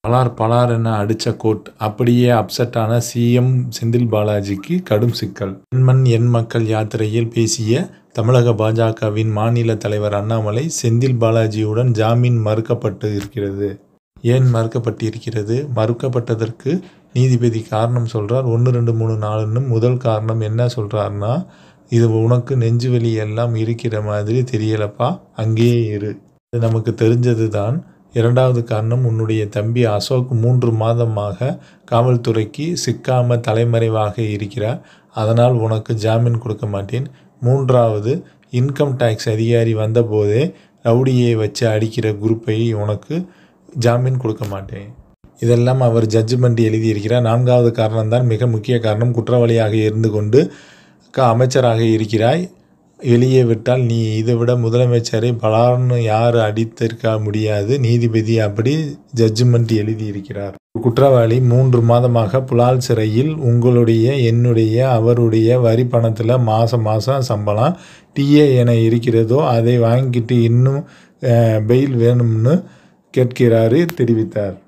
பலார் பலார் என அடித்த கோட் அப்படியே அப்செட்டான சிஎம் செந்தில் பாலாஜிக்கு கடும் சிக்கல் எண்மண் எண் மக்கள் யாத்திரையில் பேசிய தமிழக பாஜகவின் மாநில தலைவர் அண்ணாமலை செந்தில் பாலாஜியுடன் ஜாமீன் மறுக்கப்பட்டு இருக்கிறது ஏன் மறுக்கப்பட்டிருக்கிறது மறுக்கப்பட்டதற்கு நீதிபதி காரணம் சொல்கிறார் ஒன்று ரெண்டு மூணு நாலுன்னு முதல் காரணம் என்ன சொல்கிறாருன்னா இது உனக்கு நெஞ்சு வலி எல்லாம் இருக்கிற மாதிரி தெரியலப்பா அங்கேயே இரு இது நமக்கு தெரிஞ்சது தான் இரண்டாவது காரணம் உன்னுடைய தம்பி அசோக் மூன்று மாதமாக காவல்துறைக்கு சிக்காம தலைமறைவாக இருக்கிறார் அதனால் உனக்கு ஜாமீன் கொடுக்க மாட்டேன் மூன்றாவது இன்கம் டேக்ஸ் அதிகாரி வந்தபோதே ரவுடியை வச்சு அடிக்கிற குரூப்பை உனக்கு ஜாமீன் கொடுக்க மாட்டேன் இதெல்லாம் அவர் ஜட்ஜ்மெண்ட் எழுதியிருக்கிறார் நான்காவது காரணம்தான் மிக முக்கிய காரணம் குற்றவாளியாக இருந்து கொண்டு க அமைச்சராக இருக்கிறாய் வெளியே விட்டால் நீ இதை விட முதலமைச்சரை பலார்னு யார் அடித்திருக்க முடியாது நீதிபதி அப்படி ஜட்ஜ்மெண்ட் எழுதியிருக்கிறார் குற்றவாளி மூன்று மாதமாக புலால் சிறையில் உங்களுடைய என்னுடைய அவருடைய வரி பணத்தில் மாதம் மாதம் சம்பளம் டிஏ என இருக்கிறதோ அதை வாங்கிட்டு இன்னும் பெயில் வேணும்னு கேட்கிறாரு தெரிவித்தார்